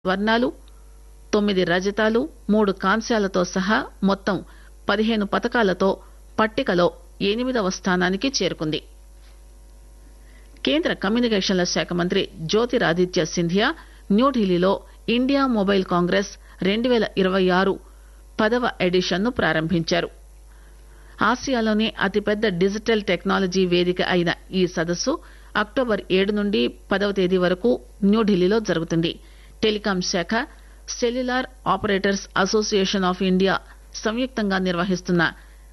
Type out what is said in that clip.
స్వర్ణాలు తొమ్మిది రజతాలు మూడు కాంస్యాలతో సహా మొత్తం పదిహేను పతకాలతో పట్టికలో ఎనిమిదవ స్థానానికి చేరుకుంది కేంద్ర కమ్యూనికేషన్ల శాఖ మంత్రి జ్యోతిరాదిత్య సింధియా న్యూఢిల్లీలో ఇండియా మొబైల్ కాంగ్రెస్ రెండు పేల ఇరవై ఆరు పదవ ఎడిషన్ ను ప్రారంభించారు ఆసియాలోనే అతిపెద్ద డిజిటల్ టెక్నాలజీ వేదిక అయిన ఈ సదస్సు అక్టోబర్ ఏడు నుండి పదవ తేదీ వరకు న్యూఢిల్లీలో జరుగుతుంది టెలికాం శాఖ cellular operators association of India సంయుక్తంగా నిర్వహిస్తున్న